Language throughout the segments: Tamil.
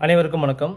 அனைவருக்கும் வணக்கம்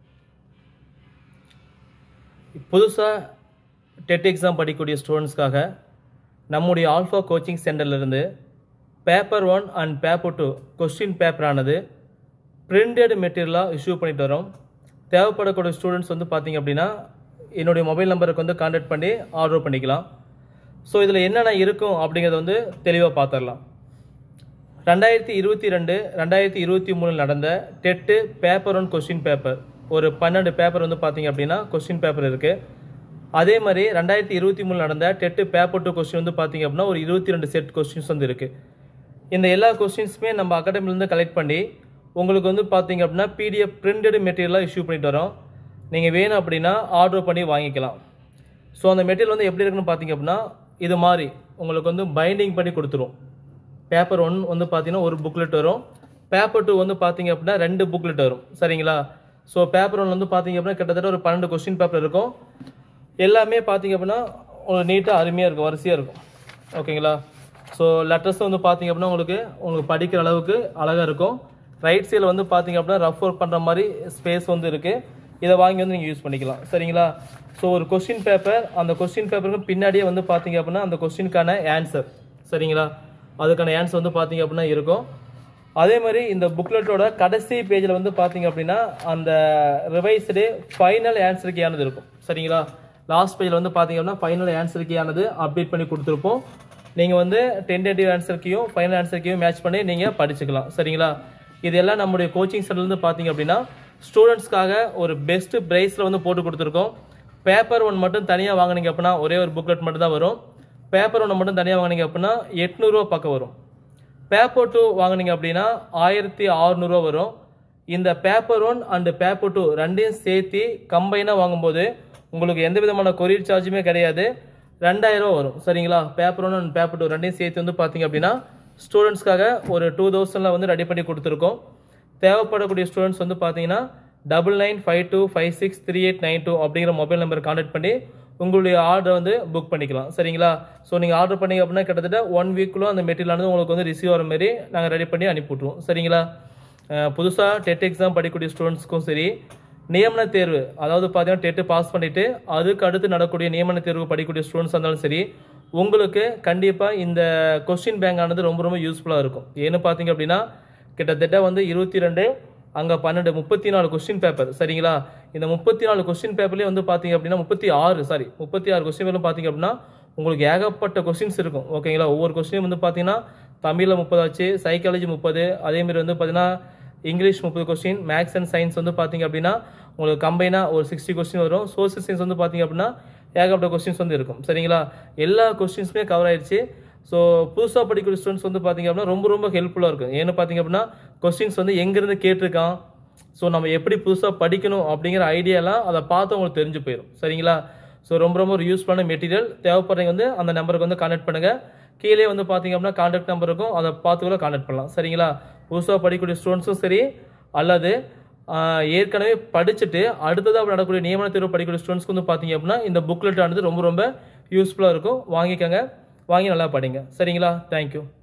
புதுசாக டெட் எக்ஸாம் படிக்கக்கூடிய ஸ்டூடெண்ட்ஸ்க்காக நம்முடைய ஆல்ஃபா கோச்சிங் சென்டர்லேருந்து paper one and paper two question பேப்பரானது பிரிண்டட் மெட்டீரியலாக இஷ்யூ பண்ணிட்டு வரோம் தேவைப்படக்கூடிய ஸ்டூடெண்ட்ஸ் வந்து பார்த்தீங்க அப்படின்னா என்னுடைய மொபைல் நம்பருக்கு வந்து கான்டாக்ட் பண்ணி ஆர்டர் பண்ணிக்கலாம் ஸோ இதில் என்னென்ன இருக்கும் அப்படிங்கிறத வந்து தெளிவாக பார்த்துடலாம் ரெண்டாயிரத்தி இருபத்தி ரெண்டு ரெண்டாயிரத்தி இருபத்தி மூணில் நடந்த TET paper one question paper ஒரு பன்னெண்டு பேப்பர் வந்து பார்த்தீங்க அப்படின்னா கொஸ்டின் பேப்பர் இருக்குது அதே மாதிரி ரெண்டாயிரத்தி இருபத்தி மூணில் நடந்த டெட்டு பேப்பர் டூ கொஸ்டின் வந்து பார்த்தீங்க அப்படின்னா ஒரு இருபத்தி ரெண்டு செட் கொஸ்டின்ஸ் வந்து இருக்குது இந்த எல்லா கொஸ்டின்ஸுமே நம்ம அகாடமிலேருந்து கலெக்ட் பண்ணி உங்களுக்கு வந்து பார்த்தீங்க அப்படின்னா பிடிஎஃப் பிரிண்டட் மெட்டீரியலாக இஷ்யூ பண்ணிட்டு வரோம் நீங்கள் வேணும் அப்படின்னா ஆர்டர் பண்ணி வாங்கிக்கலாம் ஸோ அந்த மெட்டீரியல் வந்து எப்படி இருக்குன்னு பார்த்தீங்க அப்படின்னா இது மாதிரி உங்களுக்கு வந்து பைண்டிங் பண்ணி கொடுத்துரும் பேப்பர் ஒன் வந்து பார்த்தீங்கன்னா ஒரு புக்லெட் வரும் பேப்பர் டூ வந்து பார்த்தீங்க அப்படின்னா ரெண்டு புக்லெட் வரும் சரிங்களா ஸோ பேப்பர் ஒன் வந்து பார்த்தீங்க அப்படின்னா கிட்டத்தட்ட ஒரு பன்னெண்டு கொஸ்டின் பேப்பர் இருக்கும் எல்லாமே பார்த்தீங்க அப்படின்னா உங்களுக்கு நீட்டாக அருமையாக இருக்கும் வரிசையாக இருக்கும் ஓகேங்களா ஸோ லெட்டர்ஸ் வந்து பார்த்தீங்க அப்படின்னா உங்களுக்கு உங்களுக்கு படிக்கிற அளவுக்கு அழகாக இருக்கும் ரைட் சைடில் வந்து பார்த்தீங்க அப்படின்னா ரஃப் ஒர்க் பண்ணுற மாதிரி ஸ்பேஸ் வந்து இருக்குது இதை வாங்கி வந்து நீங்கள் யூஸ் பண்ணிக்கலாம் சரிங்களா ஸோ ஒரு கொஸ்டின் பேப்பர் அந்த கொஸ்டின் பேப்பருக்கு பின்னாடியே வந்து பார்த்தீங்க அப்படின்னா அந்த கொஸ்டினுக்கான ஆன்சர் சரிங்களா அதுக்கான ஆன்சர் வந்து பார்த்தீங்க அப்படின்னா இருக்கும் அதே மாதிரி இந்த புக்லெட்டோட கடைசி பேஜில் வந்து பார்த்தீங்க அப்படின்னா அந்த ரிவைஸ்டு ஃபைனல் ஆன்சருக்கு ஆனது இருக்கும் சரிங்களா லாஸ்ட் பேஜில் வந்து பார்த்தீங்க அப்படின்னா ஃபைனல் ஆன்சருக்கு ஆனது அப்டேட் பண்ணி கொடுத்துருப்போம் நீங்கள் வந்து டென்டேட்டிவ் ஆன்சருக்கையும் ஃபைனல் ஆன்சருக்கையும் மேட்ச் பண்ணி நீங்கள் படிச்சுக்கலாம் சரிங்களா இதெல்லாம் நம்முடைய கோச்சிங் சென்டர்லேருந்து பார்த்தீங்க அப்படின்னா ஸ்டூடெண்ட்ஸ்க்காக ஒரு பெஸ்ட் ப்ரைஸில் வந்து போட்டு கொடுத்துருக்கோம் பேப்பர் ஒன் மட்டும் தனியாக வாங்குனீங்க அப்படின்னா ஒரே ஒரு புக்லெட் மட்டும் தான் வரும் பேப்பர் ஒன்று மட்டும் தனியாக வாங்குனீங்க அப்படின்னா எட்நூறுரூவா பக்கம் வரும் பேப்பர் டூ வாங்குனீங்க அப்படின்னா ஆயிரத்தி அறநூறுவா வரும் இந்த paper one and paper two ரெண்டையும் சேர்த்து கம்பைனாக வாங்கும்போது உங்களுக்கு எந்த விதமான கொரியர் சார்ஜுமே கிடையாது ரெண்டாயிரம் ரூபா வரும் சரிங்களா paper one and paper two ரெண்டையும் சேர்த்து வந்து பார்த்தீங்க அப்படின்னா ஸ்டூடெண்ட்ஸ்க்காக ஒரு டூ தௌசண்டில் வந்து ரெடி பண்ணி கொடுத்துருக்கோம் தேவைப்படக்கூடிய ஸ்டூடெண்ட்ஸ் வந்து பார்த்தீங்கன்னா double nine five two five six three eight nine two அப்படிங்கிற மொபைல் நம்பர் கான்டாக்ட் பண்ணி உங்களுடைய ஆர்டரை வந்து புக் பண்ணிக்கலாம் சரிங்களா ஸோ நீங்கள் ஆர்டர் பண்ணீங்க அப்படின்னா கிட்டத்தட்ட ஒன் வீக்குள்ள அந்த மெட்டீரியலானது உங்களுக்கு வந்து ரிசீவ் ஆகிற மாதிரி நாங்கள் ரெடி பண்ணி அனுப்பி விட்ருவோம் சரிங்களா புதுசாக டெட் எக்ஸாம் படிக்கக்கூடிய ஸ்டூடெண்ட்ஸ்க்கும் சரி நியமன தேர்வு அதாவது பார்த்தீங்கன்னா டெட்டு பாஸ் பண்ணிவிட்டு அதுக்கு அடுத்து நடக்கூடிய நியமன தேர்வு படிக்கக்கூடிய ஸ்டூடெண்ட்ஸ் இருந்தாலும் சரி உங்களுக்கு கண்டிப்பாக இந்த கொஸ்டின் பேங்க் ஆனது ரொம்ப ரொம்ப யூஸ்ஃபுல்லாக இருக்கும் ஏன்னு பார்த்தீங்க அப்படின்னா கிட்டத்தட்ட வந்து இருபத்தி ரெண்டு அங்கே பன்னெண்டு முப்பத்தி நாலு கொஸ்டின் பேப்பர் சரிங்களா இந்த முப்பத்தி நாலு கொஸ்டின் பேப்பர்லேயே வந்து பார்த்தீங்க அப்படின்னா முப்பத்தி ஆறு சாரி முப்பத்தி ஆறு கொஸ்டின் பேப்பரும் பார்த்தீங்க அப்படின்னா உங்களுக்கு ஏகப்பட்ட கொஸ்டின்ஸ் இருக்கும் ஓகேங்களா ஒவ்வொரு கொஸ்டினும் வந்து பார்த்தீங்கன்னா தமிழில் முப்பதாச்சு சைக்காலஜி முப்பது அதேமாரி வந்து பார்த்தீங்கன்னா இங்கிலீஷ் முப்பது கொஸ்டின் மேக்ஸ் அண்ட் சயின்ஸ் வந்து பார்த்தீங்க அப்படின்னா உங்களுக்கு கம்பைனாக ஒரு சிக்ஸ்டி கொஸ்டின் வரும் சோசியல் சயின்ஸ் வந்து பார்த்தீங்க அப்படின்னா ஏகப்பட்ட கொஸ்டின்ஸ் வந்து இருக்கும் சரிங்களா எல்லா கொஸ்டின்ஸுமே கவர் ஆயிடுச்சு ஸோ புதுசாக படிக்கக்கூடிய ஸ்டூடெண்ட்ஸ் வந்து பார்த்தீங்க அப்படின்னா ரொம்ப ரொம்ப ஹெல்ப்ஃபுல்லாக இருக்கும் ஏன்னு பார்த்தீங்க அப்படின்னா கொஸ்டின்ஸ் வந்து எங்கேருந்து கேட்டிருக்கான் ஸோ நம்ம எப்படி புதுசாக படிக்கணும் அப்படிங்கிற ஐடியாலாம் அதை பார்த்து உங்களுக்கு தெரிஞ்சு போயிடும் சரிங்களா ஸோ ரொம்ப ரொம்ப ஒரு யூஸ்ஃபுல்லான மெட்டீரியல் தேவைப்படுறவங்க வந்து அந்த நம்பருக்கு வந்து கான்டாக்ட் பண்ணுங்கள் கீழே வந்து பார்த்தீங்க அப்படின்னா கான்டாக்ட் நம்பர் இருக்கும் அதை பார்த்து கூட கான்டாக்ட் பண்ணலாம் சரிங்களா புதுசாக படிக்கக்கூடிய ஸ்டூடெண்ட்ஸும் சரி அல்லது ஆஹ், ஏற்கனவே படிச்சுட்டு அடுத்ததாக நடக்கக்கூடிய நியமன தேர்வு படிக்கக்கூடிய ஸ்டூடெண்ட்ஸ்க்கு வந்து பார்த்தீங்க அப்படின்னா இந்த புக்லெட் ஆனது ரொம்ப ரொம்ப யூஸ்ஃபுல்லாக இருக்கும் வாங்கிக்கோங்க வாங்கி நல்லா படிங்க சரிங்களா தேங்க்யூ